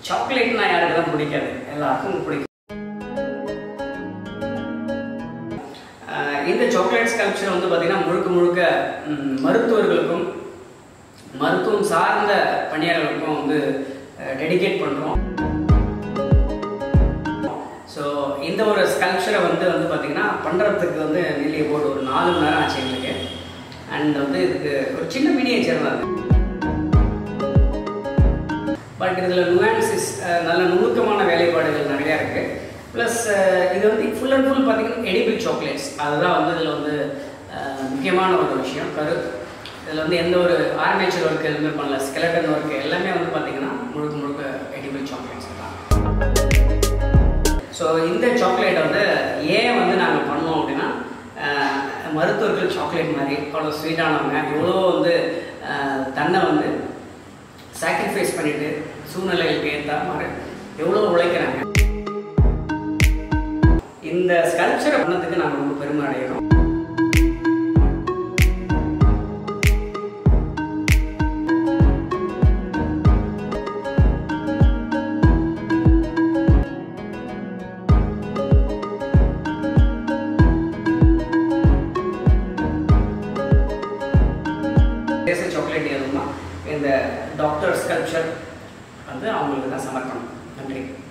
சாக்லேட்னா யாருக்கு தான் பிடிக்காது எல்லாருக்கும் பிடிக்கும் ஆஹ் இந்த சாக்லேட் ஸ்கல்ப்சர் வந்து பார்த்தீங்கன்னா முழுக்க முழுக்க ம், மருத்துவர்களுக்கும் மருத்துவம் சார்ந்த பணியாளர்களுக்கும் வந்து டெடிகேட் பண்ணுறோம் ஸோ இந்த ஒரு ஸ்கல்ப்சரை வந்து வந்து பார்த்தீங்கன்னா பண்ணுறதுக்கு வந்து நிலையை போட்டு ஒரு நாலு மணி நேரம் ஆச்சு எங்களுக்கு அண்ட் வந்து இதுக்கு ஒரு சின்ன மினியேச்சர் தான் அது பட் இதில் நுவான்சிஸ் நல்ல நுணுக்கமான வேலைப்பாடுகள் நிறையா இருக்குது ப்ளஸ் இது வந்து ஃபுல் அண்ட் ஃபுல் பார்த்தீங்கன்னா எடிபிள் சாக்லேட்ஸ் அதுதான் வந்து இதில் வந்து அஹ், முக்கியமான ஒரு விஷயம் கரு இதில் வந்து எந்த ஒரு ஆர்மேச்சர் ஒர்க் எதுவுமே பண்ணல ஸ்கெலட்டன் ஒர்க் எல்லாமே வந்து பார்த்தீங்கன்னா முழுக்க முழுக்க எடிபிள் சாக்லேட்ஸ் தான் ஸோ இந்த சாக்லேட் வந்து ஏன் வந்து நாங்கள் பண்ணோம் அப்படின்னா அஹ், மருத்துவர்கள் சாக்லேட் மாதிரி அவ்வளோ ஸ்வீட்டானவங்க இவ்வளோ வந்து அஹ், தன்னை வந்து சாக்ரிஃபைஸ் பண்ணிட்டு சூழ்நிலைகளுக்கு ஏற்ற மாதிரி எவ்வளோ உழைக்கிறாங்க இந்த ஸ்கல்ப்சரை பண்ணதுக்கு நாங்கள் ரொம்ப பெருமை அடைகிறோம் தேச சாக்லேட் எதுவும்னா இந்த டாக்டர் ஸ்கல்ப்சர் வந்து அவங்களுக்கு தான் சமர்ப்பணம் நன்றி